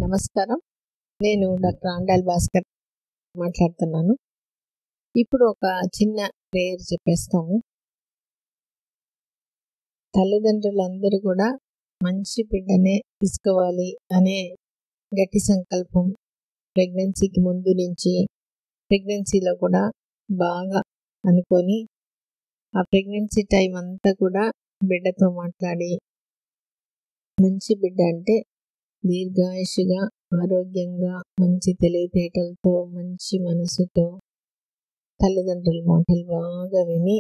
నమస్కారం నేను డాక్టర్ ఆండాల్ భాస్కర్ మాట్లాడుతున్నాను ఇప్పుడు ఒక చిన్న ప్రేయర్ చెప్పేస్తాము తల్లిదండ్రులందరూ కూడా మంచి బిడ్డనే తీసుకోవాలి అనే గట్టి సంకల్పం ప్రెగ్నెన్సీకి ముందు నుంచి ప్రెగ్నెన్సీలో కూడా బాగా అనుకొని ఆ ప్రెగ్నెన్సీ టైం అంతా కూడా బిడ్డతో మాట్లాడి మంచి బిడ్డ అంటే దీర్ఘాయుషుగా ఆరోగ్యంగా మంచి తెలివితేటలతో మంచి మనసుతో తల్లిదండ్రుల మాటలు బాగా విని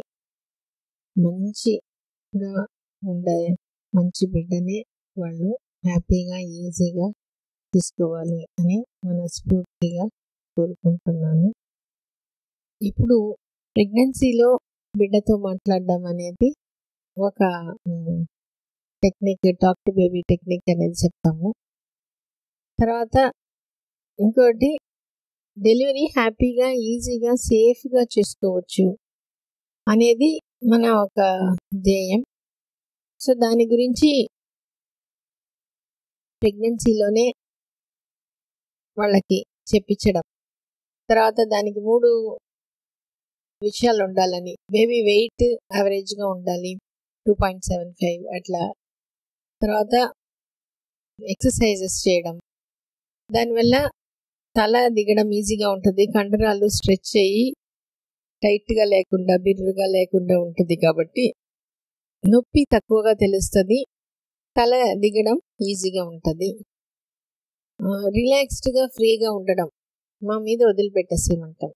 మంచిగా ఉండే మంచి బిడ్డని వాళ్ళు హ్యాపీగా ఈజీగా తీసుకోవాలి అని మనస్ఫూర్తిగా కోరుకుంటున్నాను ఇప్పుడు ప్రెగ్నెన్సీలో బిడ్డతో మాట్లాడడం అనేది ఒక technique talk to baby technique అనేది చెప్తాము తర్వాత ఇంకోటి డెలివరీ హ్యాపీగా ఈజీగా సేఫ్గా చేసుకోవచ్చు అనేది మన ఒక ధ్యేయం సో దాని గురించి ప్రెగ్నెన్సీలోనే వాళ్ళకి చెప్పించడం తర్వాత దానికి మూడు విషయాలు ఉండాలని బేబీ వెయిట్ యావరేజ్గా ఉండాలి టూ పాయింట్ సెవెన్ ఫైవ్ అట్లా తర్వాత ఎక్సర్సైజెస్ చేయడం దానివల్ల తల దిగడం ఈజీగా ఉంటుంది కండరాలు స్ట్రెచ్ అయ్యి టైట్గా లేకుండా బిర్రుగా లేకుండా ఉంటుంది కాబట్టి నొప్పి తక్కువగా తెలుస్తుంది తల దిగడం ఈజీగా ఉంటుంది రిలాక్స్డ్గా ఫ్రీగా ఉండడం మా మీద వదిలిపెట్టేసేమంటాం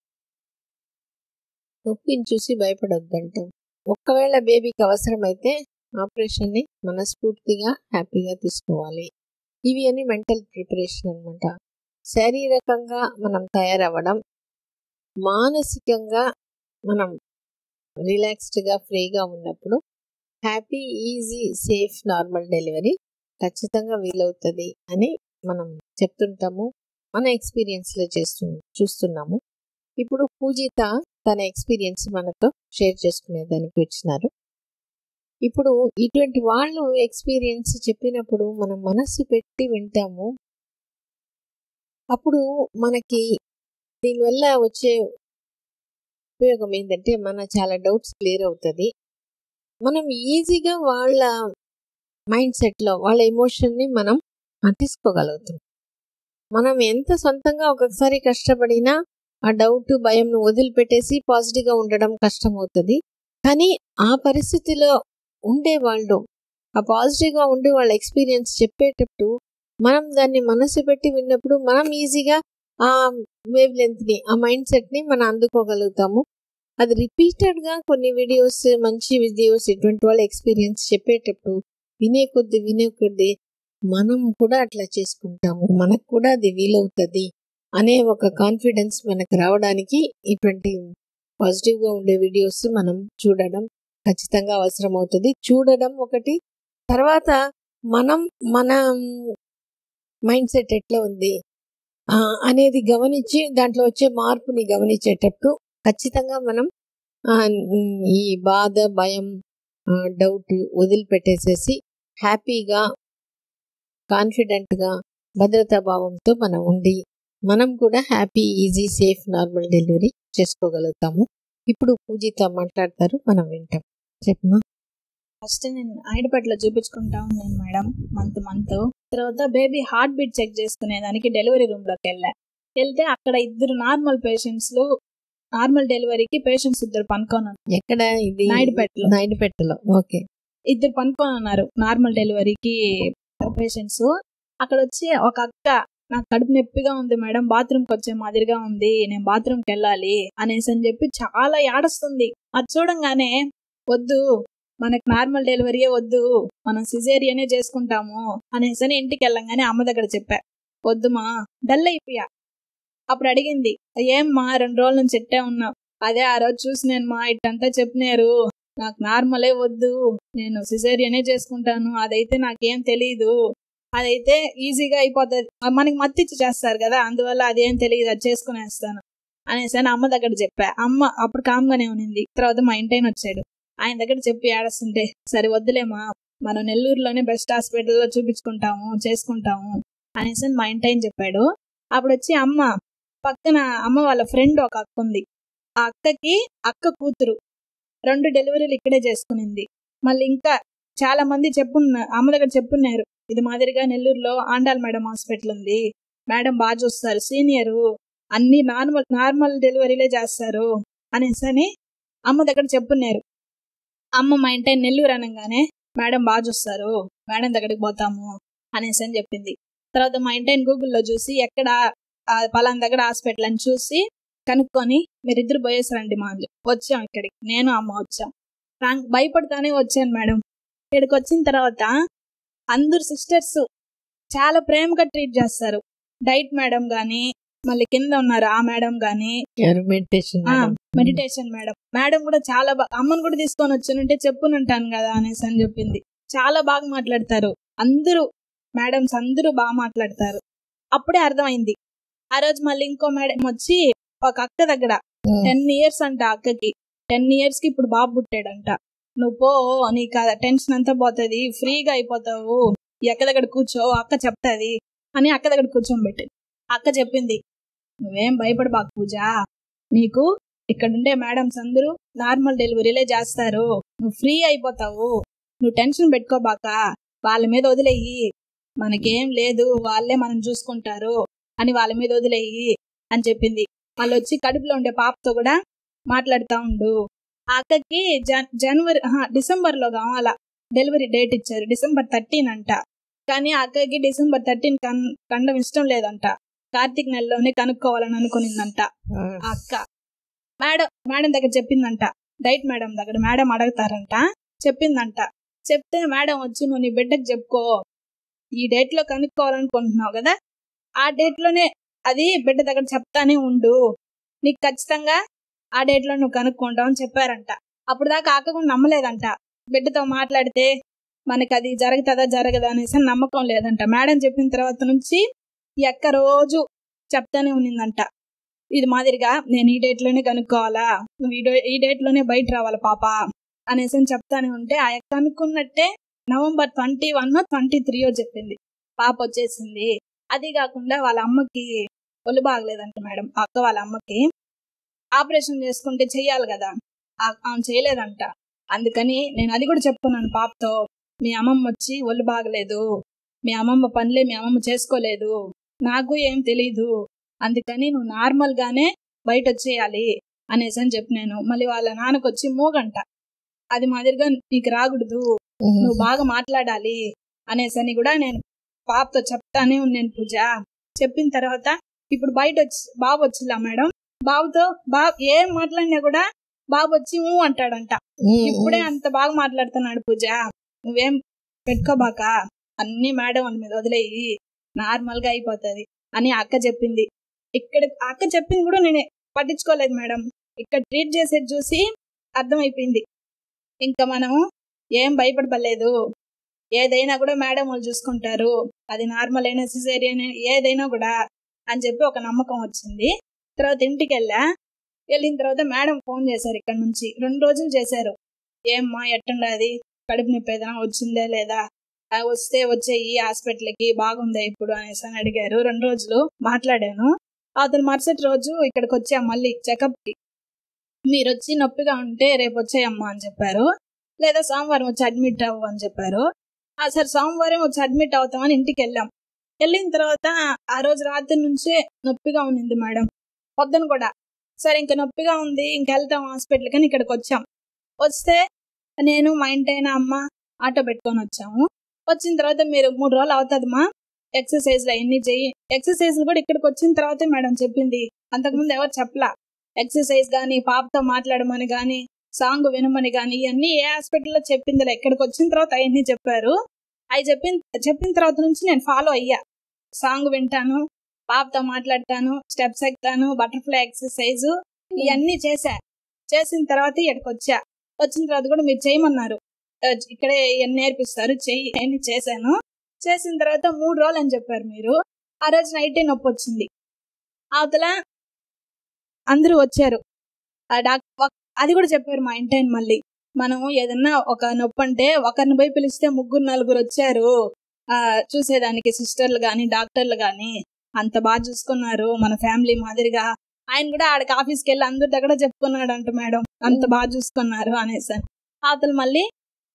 నొప్పిని చూసి భయపడొద్దంటాం ఒక్కవేళ బేబీకి అవసరమైతే ఆపరేషన్ని మనస్ఫూర్తిగా హ్యాపీగా తీసుకోవాలి ఇవి అని మెంటల్ ప్రిపరేషన్ అనమాట శారీరకంగా మనం తయారవ్వడం మానసికంగా మనం రిలాక్స్డ్గా ఫ్రీగా ఉన్నప్పుడు happy easy safe normal delivery ఖచ్చితంగా వీలవుతుంది అని మనం చెప్తుంటాము మన ఎక్స్పీరియన్స్లో చేస్తు చూస్తున్నాము ఇప్పుడు పూజిత తన ఎక్స్పీరియన్స్ మనతో షేర్ చేసుకునేదానికి వచ్చినారు ఇప్పుడు ఇటువంటి వాళ్ళు ఎక్స్పీరియన్స్ చెప్పినప్పుడు మనం మనస్సు పెట్టి వింటాము అప్పుడు మనకి దీనివల్ల వచ్చే ఉపయోగం ఏంటంటే మన చాలా డౌట్స్ క్లియర్ అవుతుంది మనం ఈజీగా వాళ్ళ మైండ్ సెట్లో వాళ్ళ ఎమోషన్ని మనం తీసుకోగలుగుతాం మనం ఎంత సొంతంగా ఒక్కొక్కసారి కష్టపడినా ఆ డౌట్ భయంను వదిలిపెట్టేసి పాజిటివ్గా ఉండడం కష్టమవుతుంది కానీ ఆ పరిస్థితిలో ఉండే వాళ్ళు ఆ పాజిటివ్గా ఉండి వాళ్ళ ఎక్స్పీరియన్స్ చెప్పేటప్పుడు మనం దాన్ని మనసు పెట్టి విన్నప్పుడు మనం ఈజీగా ఆ వేవ్ లెంత్ని ఆ మైండ్ సెట్ని మనం అందుకోగలుగుతాము అది రిపీటెడ్గా కొన్ని వీడియోస్ మంచి వీడియోస్ ఇటువంటి వాళ్ళ ఎక్స్పీరియన్స్ చెప్పేటప్పుడు వినే కొద్ది వినే కొద్ది మనం కూడా అట్లా చేసుకుంటాము మనకు కూడా అది వీలవుతుంది అనే ఒక కాన్ఫిడెన్స్ మనకు రావడానికి ఇటువంటి పాజిటివ్గా ఉండే వీడియోస్ మనం చూడడం ఖచ్చితంగా అవసరం అవుతుంది చూడడం ఒకటి తర్వాత మనం మన మైండ్ సెట్ ఎట్లా ఉంది అనేది గమనించి దాంట్లో వచ్చే మార్పుని గమనించేటప్పుడు ఖచ్చితంగా మనం ఈ బాధ భయం డౌట్ వదిలిపెట్టేసేసి హ్యాపీగా కాన్ఫిడెంట్గా భద్రతా భావంతో మనం ఉండి మనం కూడా happy easy safe normal delivery చేసుకోగలుగుతాము ఇప్పుడు పూజిత మాట్లాడతారు మనం వింటాం చెప్పమా ఫస్ట్ నేను ఆయుడపేటలో చూపించుకుంటా ఉన్నాను మేడం మంత్ మంత్ తర్వాత బేబీ హార్ట్ బీట్ చెక్ చేసుకునేదానికి డెలివరీ రూమ్లోకి వెళ్ళా వెళ్తే అక్కడ ఇద్దరు నార్మల్ పేషెంట్స్లు నార్మల్ డెలివరీకి పేషెంట్స్ ఇద్దరు పనుకొని ఎక్కడ ఇది నాయుడుపేటలో నాయుడుపేటలో ఓకే ఇద్దరు పనుకొని ఉన్నారు నార్మల్ డెలివరీకి పేషెంట్స్ అక్కడ వచ్చి ఒక అక్క నాకు కడుపు నొప్పిగా ఉంది మేడం బాత్రూమ్కి వచ్చే మాదిరిగా ఉంది నేను బాత్రూమ్కి వెళ్ళాలి అనేసి అని చెప్పి చాలా ఏడుస్తుంది అది చూడంగానే వద్దు మనకు నార్మల్ డెలివరీయే వద్దు మనం సిజేరియనే చేసుకుంటాము అనేసి అని ఇంటికి వెళ్ళంగానే అమ్మ దగ్గర చెప్పా వద్దుమా డల్ అయిపోయా అప్పుడు అడిగింది ఏమ్మా రెండు రోజుల నుంచి ఎట్టే ఉన్నావు అదే ఆ రోజు చూసి నేను మా ఇట్టంతా చెప్పినారు నాకు నార్మలే వద్దు నేను సిజేరియనే చేసుకుంటాను అదైతే నాకేం తెలియదు అదైతే ఈజీగా అయిపోతుంది మనకి మత్తిచ్చి చేస్తారు కదా అందువల్ల అదేం తెలియదు అది చేసుకునేస్తాను అనేసి అని అమ్మ దగ్గర చెప్పా అమ్మ అప్పుడు కామ్గానే ఉన్నింది తర్వాత మా ఇంటైన వచ్చాడు ఆయన దగ్గర చెప్పి ఏడుస్తుంటే సరే వద్దులేమా మనం నెల్లూరులోనే బెస్ట్ హాస్పిటల్లో చూపించుకుంటాము చేసుకుంటాము అనేసి మా ఇంటి ఆయన చెప్పాడు అప్పుడు వచ్చి అమ్మ పక్కన అమ్మ వాళ్ళ ఫ్రెండ్ ఒక అక్క ఉంది ఆ అక్కకి అక్క కూతురు రెండు డెలివరీలు ఇక్కడే చేసుకునింది మళ్ళీ ఇంకా చాలా మంది చెప్పున్న అమ్మ దగ్గర చెప్పున్నారు ఇది మాదిరిగా నెల్లూరులో ఆండాల్ మేడం హాస్పిటల్ ఉంది మేడం బాగా చూస్తారు సీనియరు అన్ని నార్మల్ నార్మల్ డెలివరీలే చేస్తారు అనేసి అని అమ్మ దగ్గర చెప్పున్నారు అమ్మ మా ఇంటి నెల్లూరు అనగానే మేడం బాగా చూస్తారు మేడం దగ్గరికి పోతాము అనేసి అని చెప్పింది తర్వాత మా ఇంటి గూగుల్లో చూసి ఎక్కడ ఆ పలానా దగ్గర హాస్పిటల్ అని చూసి కనుక్కొని మీరిద్దరు పోయేసారండి మా అని చెప్పి. వచ్చాం ఇక్కడికి నేను అమ్మ వచ్చాం రాంగ్ భయపడతానే వచ్చాను మేడం ఇక్కడికి వచ్చిన తర్వాత అందరు సిస్టర్స్ చాలా ప్రేమగా ట్రీట్ చేస్తారు డైట్ మేడం గాని మళ్ళీ కింద ఉన్నారు ఆ మేడం గాని మెడిటేషన్ ఆ, మెడిటేషన్ మేడం మేడం కూడా చాలా బాగా అమ్మను కూడా తీసుకొని వచ్చానంటే చెప్పునుంటాను కదా అనేసి అని చెప్పింది చాలా బాగా మాట్లాడతారు అందరూ మేడమ్స్ అందరూ బాగా మాట్లాడతారు అప్పుడే అర్థమైంది ఆ రోజు మళ్ళీ ఇంకో మేడం వచ్చి ఒక అక్క దగ్గర టెన్ ఇయర్స్ అంట ఆ అక్కకి టెన్ ఇయర్స్ కి ఇప్పుడు బాబు పుట్టాడంట నువ్వు పో నీకు ఆ టెన్షన్ అంతా పోతుంది ఫ్రీగా అయిపోతావు ఈ అక్క దగ్గర కూర్చో అక్క చెప్తాది అని అక్క దగ్గర కూర్చోబెట్టి అక్క చెప్పింది నువ్వేం భయపడబాకు పూజ నీకు ఇక్కడ ఉండే మేడమ్స్ అందరూ నార్మల్ డెలివరీలే చేస్తారు నువ్వు ఫ్రీ అయిపోతావు నువ్వు టెన్షన్ పెట్టుకోబాక వాళ్ళ మీద వదిలేయి మనకేం లేదు వాళ్ళే మనం చూసుకుంటారు అని వాళ్ళ మీద వదిలేయి అని చెప్పింది వాళ్ళు వచ్చి కడుపులో ఉండే పాపతో కూడా మాట్లాడుతూ ఉండు ఆ అక్కకి జన్ జనవరి డిసెంబర్ లో కావాలా డెలివరీ డేట్ ఇచ్చారు డిసెంబర్ థర్టీన్ అంట కానీ ఆ అక్కకి డిసెంబర్ థర్టీన్ కన్ కండం ఇష్టం లేదంట కార్తీక్ నెలలోనే కనుక్కోవాలని అనుకునిందంట ఆ అక్క మేడం మేడం దగ్గర చెప్పిందంట డైట్ మేడం దగ్గర మేడం అడుగుతారంట చెప్పిందంట చెప్తే మేడం వచ్చి నువ్వు నీ బిడ్డకు చెప్పుకో ఈ డేట్ లో కనుక్కోవాలనుకుంటున్నావు కదా ఆ డేట్ లోనే అది బిడ్డ దగ్గర చెప్తానే ఉండు నీకు ఖచ్చితంగా ఆ డేట్ లో నువ్వు కనుక్కుంటావు అని చెప్పారంట అప్పుడు దాకా అక్క కూడా నమ్మలేదంట బిడ్డతో మాట్లాడితే మనకి అది జరుగుతుందా జరగదా అనేసి నమ్మకం లేదంట మేడం చెప్పిన తర్వాత నుంచి ఈ అక్క రోజు చెప్తానే ఉన్నిందంట ఇది మాదిరిగా నేను ఈ డేట్ లోనే కనుక్కోవాలా నువ్వు ఈ డే- ఈ డేట్ లోనే బయట రావాలా పాప అనేసి అని చెప్తానే ఉంటే ఆ యొక్క అనుకున్నట్టే నవంబర్ ట్వంటీ వన్ ట్వంటీ త్రీయో చెప్పింది పాప వచ్చేసింది అది కాకుండా వాళ్ళ అమ్మకి ఒళ్ళు బాగలేదంట మేడం ఆ అక్క వాళ్ళ అమ్మకి ఆపరేషన్ చేసుకుంటే చెయ్యాలి కదా ఆ- ఆమె చేయలేదంట అందుకని నేను అది కూడా చెప్పుకున్నాను పాపతో మీ అమ్మమ్మ వచ్చి ఒళ్ళు బాగలేదు మీ అమ్మమ్మ పనులే మీ అమ్మమ్మ చేసుకోలేదు నాకు ఏం తెలీదు అందుకని నువ్వు నార్మల్ గానే బయట వచ్చేయాలి అనేసి అని చెప్పినాను మళ్ళీ వాళ్ళ నాన్నకు వచ్చి మూగంట అది మాదిరిగా నీకు రాకూడదు నువ్వు బాగా మాట్లాడాలి అనేసని కూడా నేను పాపతో చెప్తానే ఉన్నాను పూజ చెప్పిన తర్వాత ఇప్పుడు బయట వచ్చి బాబు వచ్చిలా మేడం బాబుతో బాబు ఏం మాట్లాడినా కూడా బాబు వచ్చి ఊ అంటాడంట ఇప్పుడే అంత బాగా మాట్లాడుతున్నాడు పూజ నువ్వేం పెట్టుకోబాక అన్ని మేడం వాళ్ళ మీద వదిలేయి నార్మల్ గా అయిపోతుంది అని ఆ అక్క చెప్పింది ఇక్కడ ఆ అక్క చెప్పింది కూడా నేను పట్టించుకోలేదు మేడం ఇక్కడ ట్రీట్ చేసేది చూసి అర్థమైపోయింది ఇంకా మనం ఏం భయపడలేదు ఏదైనా కూడా మేడం వాళ్ళు చూసుకుంటారు అది నార్మల్ అయినా సిజేరియన్ ఏదైనా కూడా అని చెప్పి ఒక నమ్మకం వచ్చింది తర్వాత ఇంటికి వెళ్ళా వెళ్ళిన తర్వాత మేడం ఫోన్ చేశారు ఇక్కడ నుంచి రెండు రోజులు చేశారు ఏమ్మా ఎట్టుండది కడుపు నొప్పి ఏదైనా వచ్చిందా లేదా ఆ వస్తే వచ్చేయి హాస్పిటల్కి బాగుందా ఇప్పుడు అనేసి అని అడిగారు రెండు రోజులు మాట్లాడాను అతను మరుసటి రోజు ఇక్కడికి వచ్చాం మళ్ళీ చెకప్కి మీరు వచ్చి నొప్పిగా ఉంటే రేపు వచ్చేయమ్మా అని చెప్పారు లేదా సోమవారం వచ్చి అడ్మిట్ అవ్వు అని చెప్పారు ఆ సరే సోమవారం వచ్చి అడ్మిట్ అవుతామని ఇంటికి వెళ్ళాం వెళ్ళిన తర్వాత ఆ రోజు రాత్రి నుంచే నొప్పిగా ఉన్నింది మేడం పొద్దున కూడా సరే ఇంకా నొప్పిగా ఉంది ఇంక వెళ్తాం హాస్పిటల్కి అని ఇక్కడికి వచ్చాం వస్తే నేను మా ఇంటైన అమ్మ ఆటో పెట్టుకొని వచ్చాము వచ్చిన తర్వాత మీరు మూడు రోజులు అవుతుందమ్మా ఎక్సర్సైజ్లు అవన్నీ చెయ్యి ఎక్సర్సైజ్లు కూడా ఇక్కడికి వచ్చిన తర్వాతే మేడం చెప్పింది అంతకుముందు ఎవరు చెప్పలా ఎక్సర్సైజ్ కానీ పాపతో మాట్లాడమని కానీ సాంగ్ వినమని కానీ ఇవన్నీ ఏ హాస్పిటల్లో చెప్పిందిలే ఇక్కడికి వచ్చిన తర్వాత అవన్నీ చెప్పారు అవి చెప్పిన చెప్పిన తర్వాత నుంచి నేను ఫాలో అయ్యా సాంగ్ వింటాను పాపతో మాట్లాడతాను స్టెప్స్ ఎక్కుతాను బటర్ఫ్లై ఎక్సర్సైజ్ ఇవన్నీ చేశా చేసిన తర్వాత ఇక్కడికి వచ్చా వచ్చిన తర్వాత కూడా మీరు చేయమన్నారు ఆ, ఇక్కడే ఇవన్నీ నేర్పిస్తారు చెయ్యి అన్ని చేశాను చేసిన తర్వాత మూడు రోజులు అని చెప్పారు మీరు ఆ రోజు నైటే నొప్పి వచ్చింది అవతల అందరూ వచ్చారు ఆ డాక్ ఒక్- అది కూడా చెప్పారు మా ఇంటి ఆయన మళ్ళీ మనం ఏదన్నా ఒక నొప్పి అంటే ఒకరిని పోయి పిలిస్తే ముగ్గురు నలుగురు వచ్చారు ఆ, చూసేదానికి సిస్టర్లు గాని డాక్టర్లు గాని అంత బాగా చూసుకున్నారు మన ఫ్యామిలీ మాదిరిగా ఆయన కూడా ఆడికి ఆఫీస్కి వెళ్ళి అందరి దగ్గర చెప్పుకున్నాడు అంట మేడం అంత బాగా చూసుకున్నారు అనేసి అతను మళ్ళీ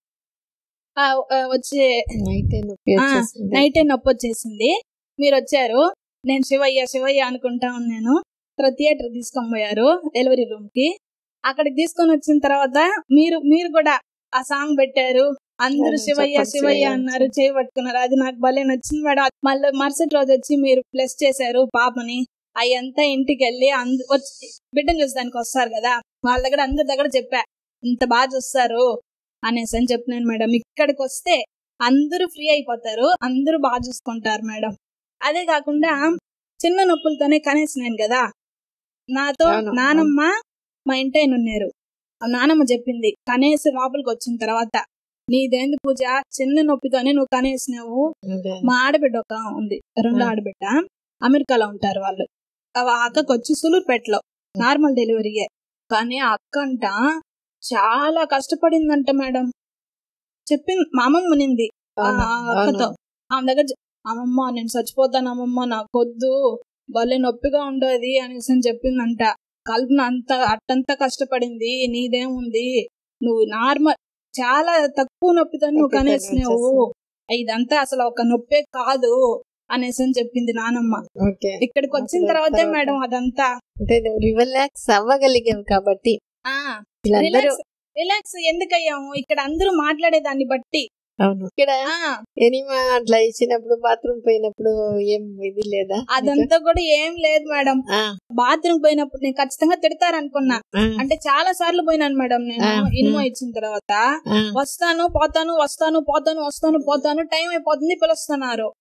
ఆ, ఆ, వచ్చి నైట్ నొప్పి ఆ, వచ్చేసింది. నైట్ నొప్పి వచ్చేసింది మీరు వచ్చారు నేను శివయ్య శివయ్య అనుకుంటా ఉన్నాను తర్వాత థియేటర్ తీసుకొని పోయారు డెలివరీ రూమ్ కి అక్కడికి తీసుకొని వచ్చిన తర్వాత మీరు మీరు కూడా ఆ సాంగ్ పెట్టారు అందరూ అవును, శివయ్య చెప్పండి శివయ్య శివయ్య అన్నారు చేయి పట్టుకున్నారు అది నాకు భలే నచ్చింది మేడం మళ్ళీ మరుసటి రోజు వచ్చి మీరు ప్లస్ చేశారు పాపని అయ్యంతా ఇంటికి వెళ్ళి అంద వచ్చి బిడ్డను చూసడానికి వస్తారు కదా వాళ్ళ దగ్గర అందరి దగ్గర చెప్పా ఇంత బాగా చూస్తారు అనేసి అని చెప్పినాను మేడం ఇక్కడికి వస్తే అందరూ ఫ్రీ అయిపోతారు అందరూ బాగా చూసుకుంటారు మేడం అదే కాకుండా చిన్న నొప్పులతోనే కనేసినాను కదా నాతో అవును, నానమ్మ మా ఇంటైన ఉన్నారు ఆ నానమ్మ చెప్పింది కనేసి లోపలికి వచ్చిన తర్వాత నీదేంది పూజ చిన్న నొప్పితోనే నువ్వు కనేసినావు అదే. మా ఆడబిడ్డ ఒక ఉంది రెండో ఆ. ఆడబిడ్డ అమెరికాలో ఉంటారు వాళ్ళు ఆ అక్కకి వచ్చి సులూరుపేటలో నార్మల్ డెలివరీయే కానీ ఆ అక్క అంట చాలా కష్టపడిందంట మేడం చెప్పింది మా అమ్మమ్మ నింది ఆ అవును, అక్కతో అవును. ఆమె దగ్గర చె- అమ్మమ్మ నేను చచ్చిపోతాను అమ్మమ్మ నాకొద్దు భలే నొప్పిగా ఉండదు అనేసి అని చెప్పిందంట కల్పన అంత అట్టంతా కష్టపడింది నీదేముంది నువ్వు నార్మల్ చాలా తక్కువ నొప్పితో నువ్వు నొప్పితోనే కనేసినావు వచ్చేసింది. ఇదంతా అసలు ఒక నొప్పే కాదు అనేసి అని చెప్పింది నానమ్మ ఓకే ఇక్కడికి వచ్చిన అప్పుడు తర్వాతే తర్వాత- మేడం అదంతా అంటే నువ్వు రిలాక్స్ అవ్వగలిగావు కాబట్టి ఆ వీళ్ళందరూ రిలాక్స్ రిలాక్స్ ఎందుకయ్యాము ఇక్కడ అందరూ మాట్లాడే దాన్ని బట్టి అవును ఇక్కడ ఆ ఎనిమా అట్లా ఇచ్చినప్పుడు బాత్రూమ్ పోయినప్పుడు ఏం ఇది లేదా అదంతా కూడా ఏం లేదు మేడం ఆ, బాత్రూమ్ పోయినప్పుడు నేను ఖచ్చితంగా తిడతారనుకున్నా ఆ, అంటే చాలా సార్లు పోయినాను మేడం నేను ఆ, ఇనుమో ఉమ్. ఇచ్చిన తర్వాత ఆ, వస్తాను పోతాను వస్తాను పోతాను వస్తాను పోతాను టైం అయిపోతుంది పిలుస్తున్నారు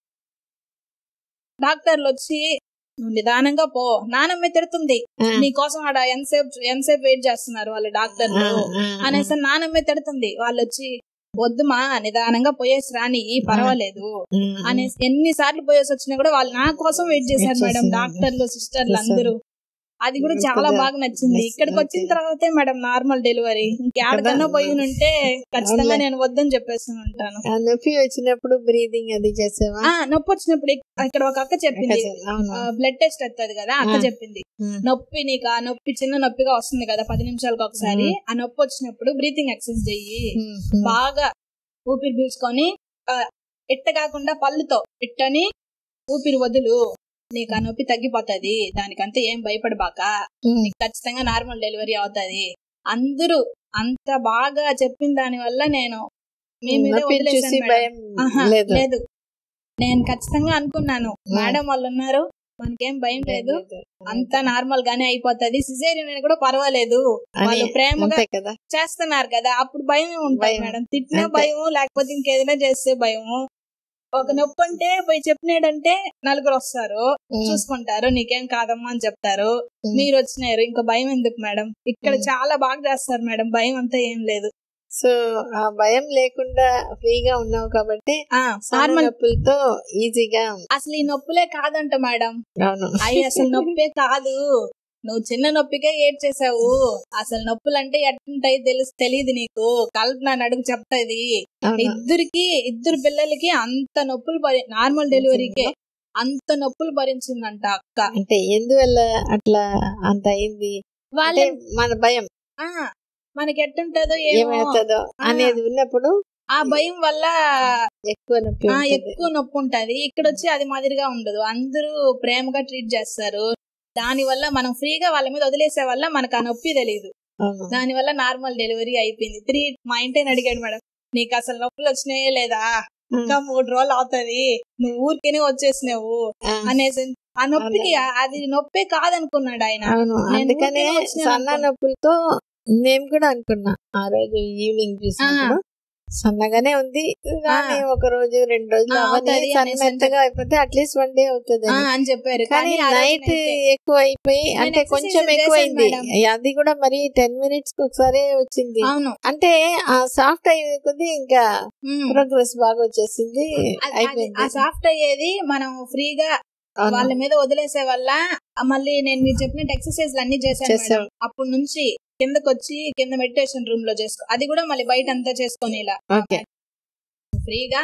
డాక్టర్లు వచ్చి "నువ్వు నిదానంగా పో నానమ్మ తిడుతుంది ఆ, నీ కోసం ఆడ ఎంతసేపు ఎంతసేపు వెయిట్ చేస్తున్నారు వాళ్ళ ఆ, డాక్టర్లు ఆ, అనేసి నానమ్మే తిడుతుంది వాళ్ళు వచ్చి వద్దుమా నిదానంగా పోయేసి రాని పర్వాలేదు ఆ, అనేసి ఎన్ని సార్లు పోయేసి వచ్చినా కూడా వాళ్ళు నా కోసం వెయిట్ చేశారు Wait మేడం చేస్తున్నారు. డాక్టర్లు సిస్టర్లు చేశారు. అందరూ అది కూడా చాలా కొద్దిగా బాగా నచ్చింది నచ్చి- ఇక్కడికి వచ్చిన ఓకే. తర్వాతే మేడం నార్మల్ డెలివరీ ఇంకెక్కడికన్నా కదా? పోయి ఉంటే ఖచ్చితంగా అవునులే. నేను వద్దని చెప్పేసి ఉంటాను ఆ నొప్పి వచ్చినప్పుడు బ్రీదింగ్ అది చేసావా ఆ నొప్పి వచ్చినప్పుడు ఇక్- ఇక్కడ ఒక అక్క చెప్పింది అవును బ్లడ్ టెస్ట్ వస్తుంది కదా అక్క ఆ. చెప్పింది ఆ, నొప్పి నీకు ఆ నొప్పి చిన్న నొప్పిగా వస్తుంది కదా పది నిమిషాలకు ఒకసారి ఆ నొప్పి వచ్చినప్పుడు బ్రీతింగ్ ఎక్సర్సైజ్ చెయ్యి ఉమ్, ఉమ్. బాగా ఊపిరి పీల్చుకొని ఆ, ఇట్ట కాకుండా పళ్ళుతో ఇట్టని ఊపిరి వదులు నీకు ఆ నొప్పి తగ్గిపోతది దానికంతా ఏం భయపడబాక ఉమ్, నీకు ఖచ్చితంగా నార్మల్ డెలివరీ అవుతది అందరూ అంత బాగా చెప్పిన దాని వల్ల నేను మీ మీదే నొప్పిని వదిలేశాను చూసి మేడం. భయం ఆహా, లేదు లేదు నేను ఖచ్చితంగా అనుకున్నాను ఉమ్. మేడం వాళ్ళు ఉన్నారు మనకేం భయం లేదు అంతా నార్మల్ గానే అయిపోతది సిజేరియన్ కూడా పర్వాలేదు అని వాళ్ళు ప్రేమగా అంతే కదా చేస్తున్నారు కదా అప్పుడు భయం ఉంటుంది భయం. మేడం తిట్టినా అంతే. భయం లేకపోతే ఇంకేదైనా చేస్తే భయము ఒక నొప్పి అంటే పోయి చెప్పినాడంటే నలుగురు వస్తారు ఉమ్, చూసుకుంటారు నీకేం కాదమ్మా అని చెప్తారు ఉమ్. మీరు వచ్చినారు ఇంకా భయం ఎందుకు మేడం ఇక్కడ ఉమ్. చాలా బాగా చేస్తారు మేడం భయం అంతా ఏం లేదు సో ఆ భయం లేకుండా ఫ్రీగా ఉన్నావు కాబట్టి ఆ సన్న నార్మల్ నొప్పులతో ఈజీగా అసలు ఈ నొప్పులే కాదంట మేడం అవును అయ్యి అసలు నొప్పే కాదు నువ్వు చిన్న నొప్పికే ఏడ్ చేసావు అసలు నొప్పులు అంటే ఎట్టుంటాయి తెలుసు తెలియదు నీకు కల్పన నడుగు చెప్తాది అవును ఇద్దరికి ఇద్దరు పిల్లలకి అంత నొప్పులు భరి నార్మల్ డెలివరీకే అంత నొప్పులు భరించిందంట అక్క అంటే ఎందువల్ల అట్లా అంత అయింది వాళ్ళ అంటే మన భయం ఆ, మనకి ఎట్టుంటదో ఏమో ఏమవుతుందో అనేది ఉన్నప్పుడు ఆ భయం వల్ల ఎక్కువ నొప్పి ఆ ఉంటుంది. ఎక్కువ నొప్పి ఉంటది ఇక్కడ వచ్చి అది మాదిరిగా ఉండదు అందరూ ప్రేమగా ట్రీట్ చేస్తారు దాని వల్ల మనం ఫ్రీగా వాళ్ళ మీద వదిలేసే వల్ల మనకు ఆ నొప్పి తెలియదు అవును. దాని వల్ల నార్మల్ డెలివరీ అయిపోయింది త్రీ మా ఇంటిని అడిగాడు మేడం నీకు అసలు నొప్పులు వచ్చినాయే లేదా ఇంకా మూడు రోజులు అవుతది నువ్వు ఊరికేనే వచ్చేసినావు ఆ, అనేసి ఆ నొప్పికి అది నొప్పే కాదనుకున్నాడు ఆయన అవును నేను అందుకనే ఊరికే వచ్చినాను సన్న అనుకో. నొప్పులతో నేను కూడా అనుకున్నా ఆ రోజు ఈవినింగ్ చూసినప్పుడు సన్నగానే ఉంది కానీ ఒక రోజు రెండు రోజులు ఆ, అవన్నీ అవుతది సన్న అనేసి మెత్తగా అయిపోతే అట్లీస్ట్ వన్ డే అవుతుంది ఆ, అని చెప్పారు కానీ కానీ ఆ రోజు నైట్ నైటే. ఎక్కువ అయిపోయి అంటే exercise కొంచెం చేశాను ఎక్కువైంది మేడం. అది కూడా మరి టెన్ మినిట్స్ కి ఒకసారి వచ్చింది అవును అంటే ఆ సాఫ్ట్ అయ్యే కొద్దీ ఇంకా ఉమ్. ప్రోగ్రెస్ బాగా వచ్చేసింది అది- అది- అయిపోయింది ఆ సాఫ్ట్ అయ్యేది మనం ఫ్రీగా అవును. వాళ్ళ మీద వదిలేసే వల్ల ఆ మళ్ళీ నేను మీరు చెప్పినట్టు ఎక్సర్సైజ్ అన్ని చేశాను చేసావు. మేడం అప్పటి నుంచి కిందకి వచ్చి కింద మెడిటేషన్ రూమ్ లో చేసుకో అది కూడా మళ్ళీ బయట అంతా చేసుకొని ఇలా ఓకే ఫ్రీగా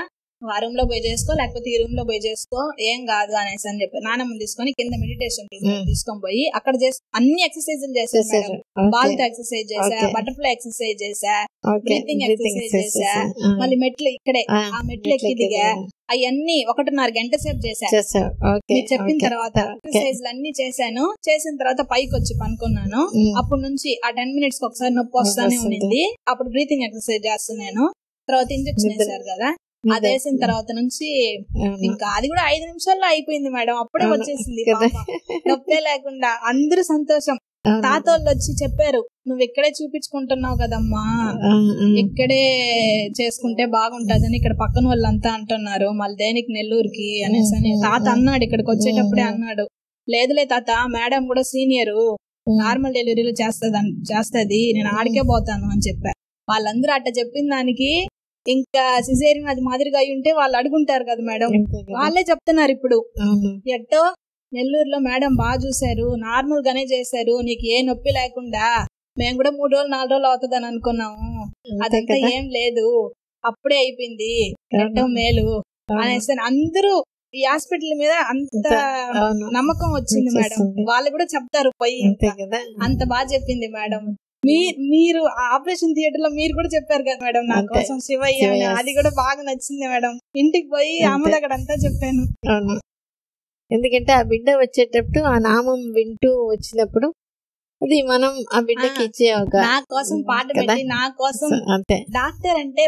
ఆ రూమ్ లో పోయి చేసుకో లేకపోతే ఈ రూమ్ లో పోయి చేసుకో ఏం కాదు అనేసి అని చెప్పి నానమ్మ తీసుకొని కింద మెడిటేషన్ రూమ్ Mm. తీసుకొని పోయి అక్కడ చేసి అన్ని ఎక్సర్సైజులు చేశాను చేశారు మేడం బాల్ ఓకే ఎక్సర్సైజ్ చేసా Okay. బటర్ఫ్లై ఎక్సర్సైజ్ చేసా okay breathing breathing exercise exercise చేసా. మళ్ళీ మెట్లు ఇక్కడే ఆ మెట్లు ఎక్కి దిగా చేసావు అవన్నీ ఒకటిన్నర గంట సేపు చేశా ఓకే మీరు చెప్పిన ఓకే. తర్వాత ఓకే. ఎక్సర్సైజ్ అన్ని చేశాను చేసిన తర్వాత పైకి వచ్చి పనుకున్నాను ఉమ్. అప్పటి నుంచి ఆ టెన్ మినిట్స్ ఒకసారి నొప్పి వస్తానే వస్తుంది. ఉన్నింది అప్పుడు బ్రీతింగ్ ఎక్సర్సైజ్ చేస్తున్నాను తర్వాత ఇంజెక్షన్ నిద్ర- వేశారు కదా అది వేసిన తర్వాత నుంచి అవును. ఇంకా అది కూడా ఐదు నిమిషాల్లో అయిపోయింది మేడం అప్పుడే అవును. వచ్చేసింది కదా. పాప. నొప్పే లేకుండా అందరూ సంతోషం అవును. తాత వాళ్ళు వచ్చి చెప్పారు నువ్వు ఇక్కడే చూపించుకుంటున్నావు కదమ్మా ఆ, ఆ. ఇక్కడే చేసుకుంటే బాగుంటదని ఇక్కడ పక్కన వాళ్ళంతా అంటున్నారు మళ్ళీ దేనికి నెల్లూరుకి అనేసి అని తాత అన్నాడు ఇక్కడికి వచ్చేటప్పుడే అన్నాడు లేదులే తాత మేడం కూడా సీనియర్ నార్మల్ డెలివరీలు చేస్తుంది చేస్తది నేను ఆడికే పోతాను అని చెప్పా వాళ్ళందరూ అట్ట చెప్పిన దానికి ఇంకా సిజేరియన్ అది మాదిరిగా అయి ఉంటే వాళ్ళు అడుగుంటారు కదా మేడం అంతే కదా. వాళ్ళే చెప్తున్నారు ఇప్పుడు అవును. ఎట్టో నెల్లూరులో మేడం బాగా చూశారు నార్మల్ గానే చేశారు నీకు ఏ నొప్పి లేకుండా మేము కూడా మూడు రోజులు నాలుగు రోజులు అవుతుందని అనుకున్నాము అంతే అదంతా కదా. ఏం లేదు అప్పుడే అయిపోయింది ఎట్టో అవును. మేలు అవును. అనేసి అందరూ ఈ హాస్పిటల్ మీద అంత అవును. నమ్మకం వచ్చింది మేడం వచ్చేస్తుంది. వాళ్ళు కూడా చెప్తారు పోయి అంతే కదా అంత బాగా చెప్పింది మేడం మీ మీరు ఆపరేషన్ థియేటర్ లో మీరు కూడా చెప్పారు కదా మేడం నా అంతే. కోసం శివయ్య అని. శివయ్య. అది కూడా బాగా నచ్చింది మేడం ఇంటికి పోయి అంతే. అమ్మ దగ్గర అంతా చెప్పాను అవును ఎందుకంటే ఆ బిడ్డ వచ్చేటప్పుడు ఆ నామం వింటూ వచ్చినప్పుడు అది మనం ఆ బిడ్డకి ఆ, ఇచ్చే ఒక నా కోసం పాట కదా. పెట్టి నా కోసం అంతే డాక్టర్ అంటే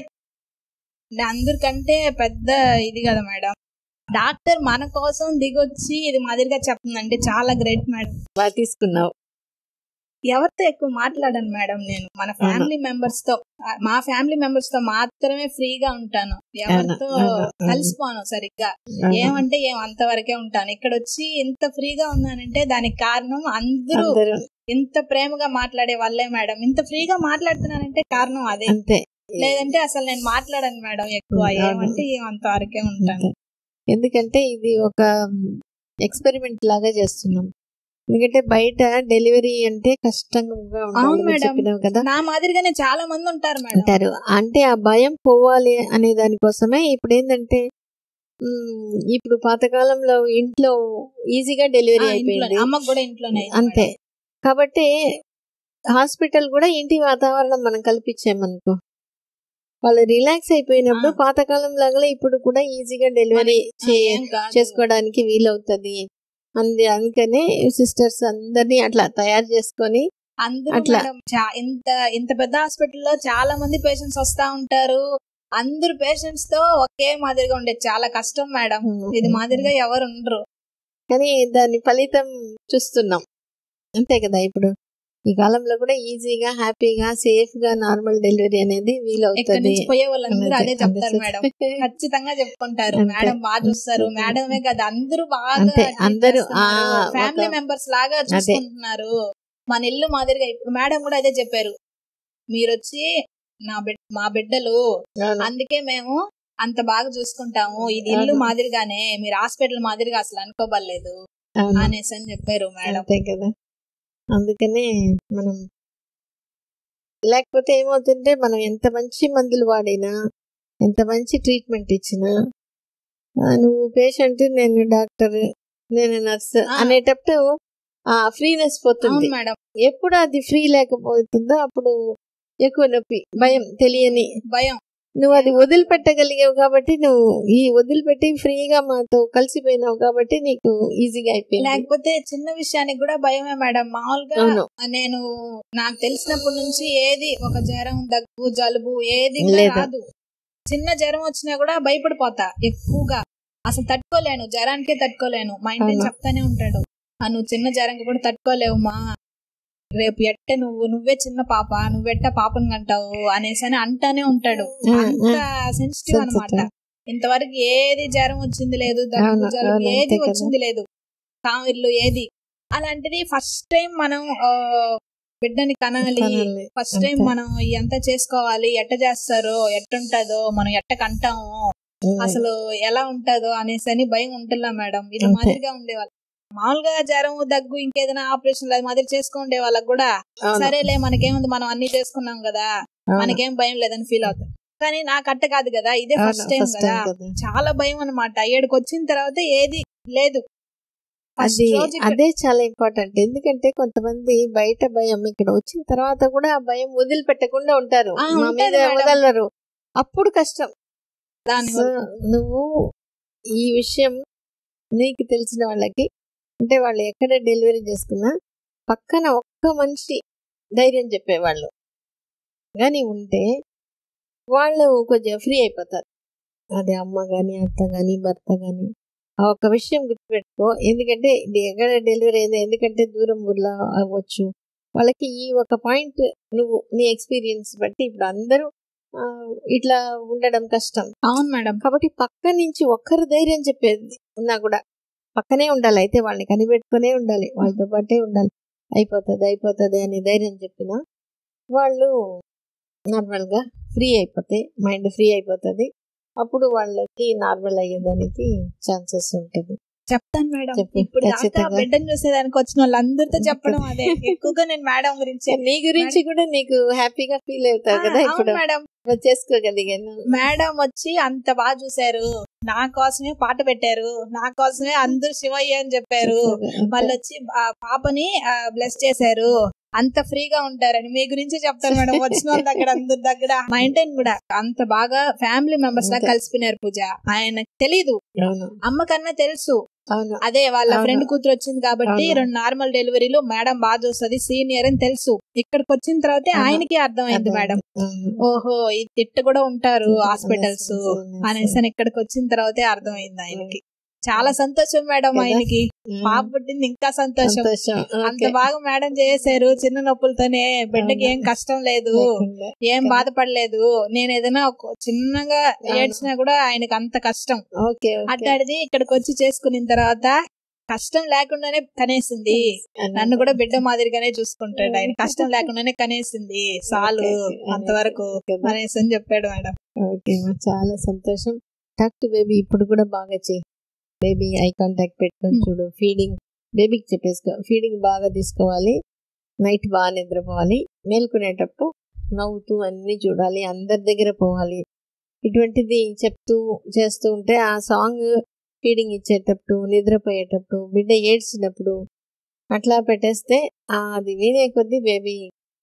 అందరికంటే పెద్ద ఇది కదా మేడం డాక్టర్ మన కోసం దిగొచ్చి ఇది మాదిరిగా చెప్తుందంటే చాలా గ్రేట్ మేడం బాగా తీసుకున్నావు ఎవరితో ఎక్కువ మాట్లాడను మేడం నేను మన ఫ్యామిలీ మెంబర్స్ తో ఆ, మా ఫ్యామిలీ మెంబర్స్ తో మాత్రమే ఫ్రీగా ఉంటాను ఎవరితో అవును, అవును. కలిసిపోను సరిగ్గా అవును. ఏమంటే ఏం అంతవరకే ఉంటాను ఇక్కడ వచ్చి ఇంత ఫ్రీగా ఉన్నానంటే దానికి కారణం అందరూ అందరూ ఇంత ప్రేమగా మాట్లాడే వాళ్ళే మేడం ఇంత ఫ్రీగా మాట్లాడుతున్నానంటే కారణం అదే అంతే లేదంటే అసలు నేను మాట్లాడను మేడం ఎక్కువ అవును. ఏమంటే ఏం అంతవరకే ఉంటాను అంతే. ఎందుకంటే ఇది ఒక ఎక్స్పెరిమెంట్ లాగా చేస్తున్నాం ఎందుకంటే బయట డెలివరీ అంటే కష్టంగా అవును ఉండాలి మేడం. చెప్పినావు కదా నా మాదిరిగానే చాలా మంది ఉంటారు మేడం అంటారు అంటే ఆ భయం పోవాలి అనే దానికోసమే ఇప్పుడు ఏంటంటే ఉమ్, ఇప్పుడు పాతకాలంలో ఇంట్లో ఈజీగా డెలివరీ ఆ, ఇంట్లోనే అయిపోయింది అమ్మకు కూడా ఇంట్లోనే అయింది అంతే మేడం. కాబట్టి హాస్పిటల్ కూడా ఇంటి వాతావరణం మనం కల్పించామనుకో వాళ్ళు రిలాక్స్ అయిపోయినప్పుడు ఆ. పాతకాలం లాగా ఇప్పుడు కూడా ఈజీగా డెలివరీ ఆ, చే ఏం కాదు. చేసుకోవడానికి వీలవుతుంది అంది అందుకనే సిస్టర్స్ అందరినీ అట్లా తయారు చేసుకొని అందరూ అట్లా. మేడం చా- ఇంత ఇంత పెద్ద హాస్పిటల్లో చాలా మంది పేషెంట్స్ వస్తా ఉంటారు అందరు పేషెంట్స్ తో ఒకే మాదిరిగా ఉండేది చాలా కష్టం మేడం ఇది మాదిరిగా ఎవరు ఉండరు కానీ దాని ఫలితం చూస్తున్నాం అంతే కదా ఇప్పుడు ఈ కాలంలో కూడా ఈజీగా హ్యాపీగా సేఫ్ గా నార్మల్ డెలివరీ అనేది ఇక్కడ వీలవుతుంది నుంచి పోయే వాళ్ళందరూ అన్నది- అదే చెప్తారు అన్నది మేడం చూస్తే ఖచ్చితంగా చెప్పుకుంటారు అంతే. మేడం బాగా చూస్తారు అంతే. మేడమే కదా అందరూ బాగా అంతే, treat అందరూ, చేస్తున్నారు. ఆ, ఫ్యామిలీ ఒక- మెంబర్స్ లాగా చూసుకుంటున్నారు మన ఇల్లు మాదిరిగా ఇప్పుడు మేడం కూడా అదే చెప్పారు మీరు వచ్చి నా బిడ్ మా బిడ్డలు అవును. అందుకే మేము అంత బాగా చూసుకుంటాము ఇది ఇల్లు అవును. మాదిరిగానే మీరు హాస్పిటల్ మాదిరిగా అసలు అనుకోబడలేదు అవును. అనేసి అని చెప్పారు మేడం అంతే కదా అందుకనే మనం లేకపోతే ఏమవుతుంటే మనం ఎంత మంచి మందులు వాడినా ఎంత మంచి ట్రీట్మెంట్ ఇచ్చినా ఆ, నువ్వు పేషెంట్ నేను డాక్టర్ నేను నర్స్ ఆ. అనేటప్పుడు ఆ ఫ్రీనెస్ పోతుంది అవును మేడం ఎప్పుడు అది ఫ్రీ లేకపోతుందో అప్పుడు ఎక్కువ నొప్పి భయం తెలియని భయం నువ్వు అది వదిలిపెట్టగలిగావు కాబట్టి నువ్వు ఈ వదిలిపెట్టి ఫ్రీగా మాతో కలిసిపోయినావు కాబట్టి నీకు ఈజీగా అయిపోయింది లేకపోతే చిన్న విషయానికి కూడా భయమే మేడం మామూలుగా అవును నేను నాకు తెలిసినప్పటి నుంచి ఏది ఒక జ్వరం దగ్గు జలుబు ఏది కూడా లేదా. రాదు చిన్న జ్వరం వచ్చినా కూడా భయపడిపోతా ఎక్కువగా అసలు తట్టుకోలేను జ్వరానికే తట్టుకోలేను మా ఇంటి అవును. చెప్తానే ఉంటాడు "ఆ, నువ్వు చిన్న జ్వరంకి కూడా తట్టుకోలేవు మా రేపు ఎట్ట నువ్వు నువ్వే చిన్న పాప నువ్వెట్ట పాపను కంటావు అనేసి అని అంటానే ఉంటాడు ఆ, అంత సెన్సిటివ్ అనమాట sensitive. ఇంతవరకు ఏది జ్వరం వచ్చింది లేదు దగ్గు అవును, జలుబు అవును, ఏది అంతే కదా. వచ్చింది లేదు కావిర్లు ఏది అలాంటిది ఫస్ట్ టైం మనం ఆ, బిడ్డని కనాలి కనాలి. ఫస్ట్ టైం అంతే. మనం ఇదంతా చేసుకోవాలి ఎట్ట చేస్తారో ఎట్టుంటదో మనం ఎట్ట కంటాము ఉమ్. అసలు ఎలా ఉంటదో అనేసి అని భయం ఉంటుందా మేడం ఇది అంతే. మాదిరిగా ఉండేవాళ్ళు మామూలుగా జ్వరం దగ్గు ఇంకేదైనా ఆపరేషన్ అది మాదిరి చేసుకుండే వాళ్ళకి కూడా అవును. సరేలే మనకేముంది మనం అన్ని చేసుకున్నాం కదా అవును. మనకేం భయం లేదని ఫీల్ అవుతారు కానీ నాకు అట్ట కాదు కదా ఇదే ఫస్ట్ టైం ఫస్ట్ టైం కదా కదా చాలా భయం అనమాట ఏడుకి వచ్చిన తర్వాత ఏది లేదు First అది రోజు ఇక్కడ- అదే చాలా ఇంపార్టెంట్ ఎందుకంటే కొంతమంది బయట భయం ఇక్కడ వచ్చిన తర్వాత కూడా ఆ భయం వదిలిపెట్టకుండా ఉంటారు ఆ, మా ఉంటది మీద మేడం. వదలరు అప్పుడు కష్టం దాని సో నువ్వు ఈ విషయం నీకు తెలిసిన వాళ్ళకి అంటే వాళ్ళు ఎక్కడ డెలివరీ చేసుకున్నా పక్కన ఒక్క మనిషి ధైర్యం చెప్పేవాళ్ళు కానీ ఉంటే వాళ్ళు కొంచెం ఫ్రీ అయిపోతారు అదే అమ్మ కానీ అత్త కానీ భర్త కానీ ఆ ఒక్క విషయం గుర్తుపెట్టుకో ఎందుకంటే ఇది ఎక్కడ డెలివరీ అయింది ఎందుకంటే దూరం ఊర్లో అవ్వచ్చు వాళ్ళకి ఈ ఒక పాయింట్ నువ్వు నీ ఎక్స్పీరియన్స్ బట్టి ఇప్పుడు అందరూ ఆ, ఇట్లా ఉండడం కష్టం అవును మేడం కాబట్టి పక్క నుంచి ఒక్కరు ధైర్యం చెప్పేది ఉన్నా కూడా పక్కనే ఉండాలి అయితే వాళ్ళని కనిపెట్టుకునే ఉండాలి వాళ్ళతో పాటే ఉండాలి అయిపోతుంది అయిపోతుంది అని ధైర్యం చెప్పిన వాళ్ళు నార్మల్గా ఫ్రీ అయిపోతాయి మైండ్ ఫ్రీ అయిపోతుంది అప్పుడు వాళ్ళకి నార్మల్ అయ్యేదానికి ఛాన్సెస్ ఉంటుంది చెప్తాను మేడం చెప్పు, ఇప్పుడు దాకా ఖచ్చితంగా. బిడ్డను చూసేదానికి వచ్చిన వాళ్ళందరితో చెప్పడం అదే ఎక్కువగా నేను మేడం గురించి నీ గురించి కూడా నీకు హ్యాపీగా ఫీల్ అవుతావు కదా ఇప్పుడు మేడం చేసుకోగలిగాను మేడం వచ్చి అంత బాగా చూసారు నా కోసమే పాట పెట్టారు నా కోసమే అందరూ శివయ్య అని చెప్పారు వాళ్ళు వచ్చి ఆ పాపని బ్లెస్ చేశారు అంత ఫ్రీగా ఉంటారని మీ గురించి చెప్తాను మేడం వచ్చిన వాళ్ళ దగ్గర అందరి దగ్గర మా ఇంటిని కూడా అంత బాగా ఫ్యామిలీ మెంబర్స్ లా అంతే. కలిసిపోయినారు పూజ ఆయనకు తెలీదు అవును అమ్మ కన్నా తెలుసు అవును అదే వాళ్ళ అవును. ఫ్రెండ్ కూతురు వచ్చింది కాబట్టి అవును. రెండు నార్మల్ డెలివరీలు మేడం బాగా చూస్తుంది సీనియర్ అని తెలుసు ఇక్కడికి వచ్చిన తర్వాతే అవును. ఆయనకి అర్థమైంది మేడం అవును. ఓహో ఈ తిట్ట కూడా ఉంటారు అవును. హాస్పిటల్స్ అవును. అనేసి అని ఇక్కడికి వచ్చిన తర్వాతే అర్థమైంది ఆయనకి చాలా సంతోషం మేడం కదా? ఆయనకి ఉమ్. పాప పుట్టింది ఇంకా సంతోషం సంతోషం అంత ఓకే. బాగా మేడం చేశారు చిన్న నొప్పులతోనే బిడ్డకి అవును. ఏం కష్టం లేదు లేకుండా. ఏం కదా? బాధపడలేదు నేను ఏదైనా ఒక చిన్నగా అవును. ఏడ్చినా కూడా ఆయనకి అంత కష్టం ఓకే ఓకే. అట్లాంటిది ఇక్కడికి వచ్చి చేసుకున్న తర్వాత కష్టం లేకుండానే కనేసింది అన్నట్టు. నన్ను కూడా బిడ్డ మాదిరిగానే చూసుకుంటాడు ఆయన కష్టం లేకుండానే కనేసింది చాలు ఓకే, ఓకే. అంతవరకు కదా? అనేసి అని చెప్పాడు మేడం ఓకే మా చాలా సంతోషం టాక్ బేబీ ఇప్పుడు కూడా బాగా చేయి బేబీ ఐ కాంటాక్ట్ పెట్టుకొని Hmm. చూడు ఫీడింగ్ బేబీకి చెప్పేసుకో ఫీడింగ్ బాగా తీసుకోవాలి నైట్ బాగా నిద్రపోవాలి మేల్కొనేటప్పుడు నవ్వుతూ అన్ని చూడాలి అందరి దగ్గర పోవాలి ఇటువంటిది చెప్తూ చేస్తూ ఉంటే ఆ సాంగ్ ఫీడింగ్ ఇచ్చేటప్పుడు నిద్రపోయేటప్పుడు బిడ్డ ఏడ్చినప్పుడు అట్లా పెట్టేస్తే ఆ అది వినే కొద్దీ బేబీ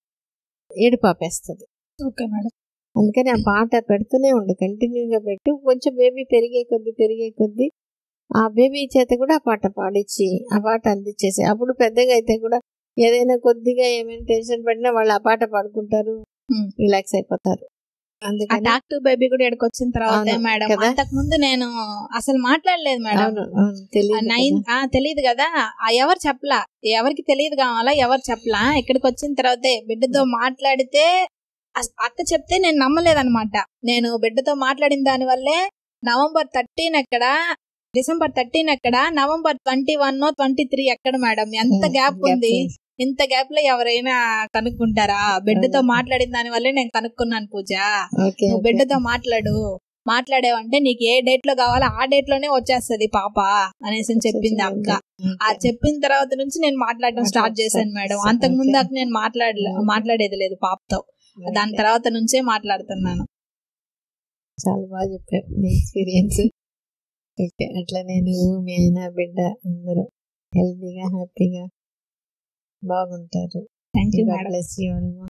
ఏడు పాపేస్తుంది ఓకే మేడం అందుకని ఆ పాట పెడుతూనే ఉండు కంటిన్యూగా పెట్టు కొంచెం బేబీ పెరిగే కొద్దీ పెరిగే కొద్దీ ఆ బేబీ చేత కూడా ఆ పాట పాడించి ఆ పాట అందించేసి అప్పుడు పెద్దగా అయితే కూడా ఏదైనా కొద్దిగా ఏమైనా టెన్షన్ పడినా వాళ్ళు ఆ పాట పాడుకుంటారు Hmm. రిలాక్స్ అయిపోతారు ఆ అందుకని డాక్టర్ బేబీ కూడా ఇక్కడికి వచ్చిన తర్వాత అవును, మేడం కదా? అంతకు ముందు నేను అసలు మాట్లాడలేదు మేడం అవును అవును తెలియదు నైన్ కదా. ఆ తెలియదు కదా ఆ ఎవరు చెప్పలా ఎవరికి తెలియదు కావాలా ఎవరు చెప్పలా ఇక్కడికి వచ్చిన తర్వాతే బిడ్డతో మాట్లాడితే అస్- అక్క చెప్తే నేను నమ్మలేదన్నమాట నేను బిడ్డతో మాట్లాడిన దాని వల్లే నవంబర్ థర్టీన్ ఎక్కడ డిసెంబర్ థర్టీన్ ఎక్కడ November twenty one twenty three ఎక్కడ మేడం ఎంత Hmm, గ్యాప్ gap ఉంది ఉంది. ఇంత గ్యాప్ లో ఎవరైనా కనుక్కుంటారా బిడ్డతో అవును. మాట్లాడిన దాని వల్లే నేను కనుక్కున్నాను పూజ ఓకే నువ్వు ఓకే. బిడ్డతో మాట్లాడు మాట్లాడేవంటే నీకు ఏ డేట్ లో కావాలో ఆ డేట్ లోనే వచ్చేస్తది పాప అనేసి అని చెప్పింది అక్క ఆ ఓకే. చెప్పిన తర్వాత నుంచి నేను మాట్లాడడం స్టార్ట్ చేశాను మేడం ఓకే. అంతకు ముందు దాకా నేను మాట్లాడలే ఓకే. మాట్లాడేది లేదు పాపతో దాని ఓకే. తర్వాత నుంచే మాట్లాడుతున్నాను చాలా బాగా చెప్పావు నీ ఎక్స్పీరియన్స్ ఓకే అట్లా నేను మీ ఆయన బిడ్డ అందరూ హెల్తీగా హ్యాపీగా బాగుంటారు thank you God madam bless you, Alma.